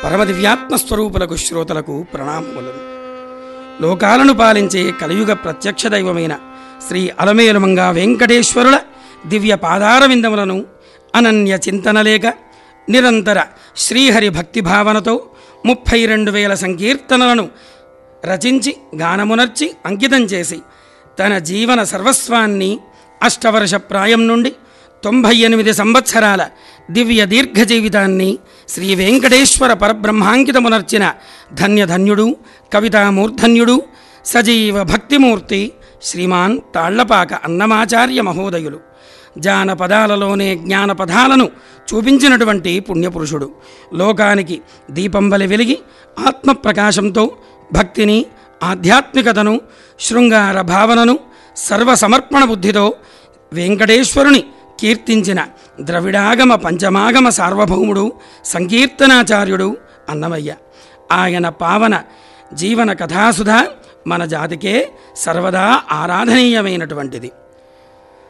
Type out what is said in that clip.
పరమదివ్యాత్మ స్వరూపులకు శ్రోతలకు ప్రణామములు లోకాలను పాలించే కలియుగ ప్రత్యక్ష దైవమైన శ్రీ అలమేలుమంగా వెంకటేశ్వరుల దివ్య పాదార విందములను అనన్య చింతనలేక నిరంతర శ్రీహరి భక్తి భావనతో ముప్పై రెండు వేల సంకీర్తనలను రచించి గానమునర్చి అంకితం చేసి తన జీవన సర్వస్వాన్ని అష్టవర్ష ప్రాయం నుండి తొంభై ఎనిమిది సంవత్సరాల దివ్య దీర్ఘ జీవితాన్ని శ్రీ వెంకటేశ్వర పరబ్రహ్మాంకితమునర్చిన ధన్యధన్యుడు కవితామూర్ధన్యుడు సజీవ భక్తిమూర్తి శ్రీమాన్ తాళ్లపాక అన్నమాచార్య మహోదయులు జానపదాలలోనే జ్ఞానపదాలను చూపించినటువంటి పుణ్యపురుషుడు లోకానికి దీపంబలి వెలిగి ఆత్మప్రకాశంతో భక్తిని ఆధ్యాత్మికతను శృంగార భావనను సర్వసమర్పణ బుద్ధితో వెంకటేశ్వరుని కీర్తించిన ద్రవిడాగమ పంచమాగమ సార్వభౌముడు సంకీర్తనాచార్యుడు అన్నమయ్య ఆయన పావన జీవన కథాసుధ మన జాతికే సర్వదా ఆరాధనీయమైనటువంటిది